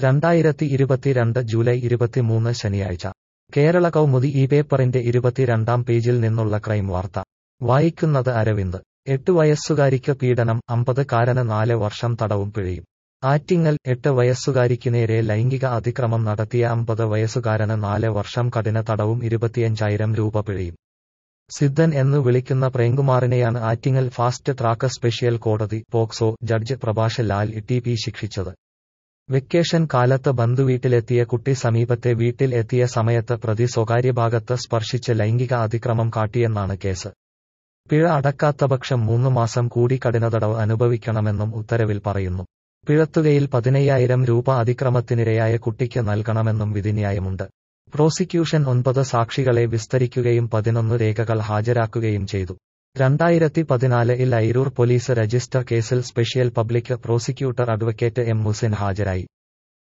രണ്ടായിരത്തി ഇരുപത്തിരണ്ട് ജൂലൈ ഇരുപത്തിമൂന്ന് ശനിയാഴ്ച കേരള കൗമുദി ഈ പേപ്പറിന്റെ ഇരുപത്തിരണ്ടാം പേജിൽ നിന്നുള്ള ക്രൈം വാർത്ത വായിക്കുന്നത് അരവിന്ദ് എട്ട് വയസ്സുകാരിക്ക് പീഡനം അമ്പത് കാരന് നാല് വർഷം തടവും പിഴയും ആറ്റിങ്ങൽ എട്ട് വയസ്സുകാരിക്ക് നേരെ ലൈംഗിക അതിക്രമം നടത്തിയ അമ്പത് വയസ്സുകാരന് നാല് വർഷം കഠിന തടവും ഇരുപത്തിയഞ്ചായിരം രൂപ പിഴയും സിദ്ധൻ എന്നു വിളിക്കുന്ന പ്രേംകുമാറിനെയാണ് ആറ്റിങ്ങൽ ഫാസ്റ്റ് ട്രാക്ക് സ്പെഷ്യൽ കോടതി POCSO judge Prabhash Lal T P ശിക്ഷിച്ചത് വെക്കേഷൻ കാലത്ത് ബന്ധുവീട്ടിലെത്തിയ കുട്ടി സമീപത്തെ വീട്ടിൽ എത്തിയ സമയത്ത് പ്രതി സ്വകാര്യ ഭാഗത്ത് സ്പർശിച്ച് ലൈംഗിക അതിക്രമം കാട്ടിയെന്നാണ് കേസ് പിഴ അടക്കാത്തപക്ഷം മൂന്ന് മാസം കൂടി കഠിനതടവ് അനുഭവിക്കണമെന്നും ഉത്തരവിൽ പറയുന്നു പിഴത്തുകയിൽ പതിനയ്യായിരം രൂപ അതിക്രമത്തിനിരയായ കുട്ടിക്ക് നൽകണമെന്നും വിധിന്യായമുണ്ട് പ്രോസിക്യൂഷൻ ഒൻപത് സാക്ഷികളെ വിസ്തരിക്കുകയും പതിനൊന്ന് രേഖകൾ ഹാജരാക്കുകയും ചെയ്തു രണ്ടായിരത്തി പതിനാലിൽ ഐരൂർ പോലീസ് രജിസ്റ്റർ കേസിൽ special public prosecutor advocate M Musin ഹാജരായി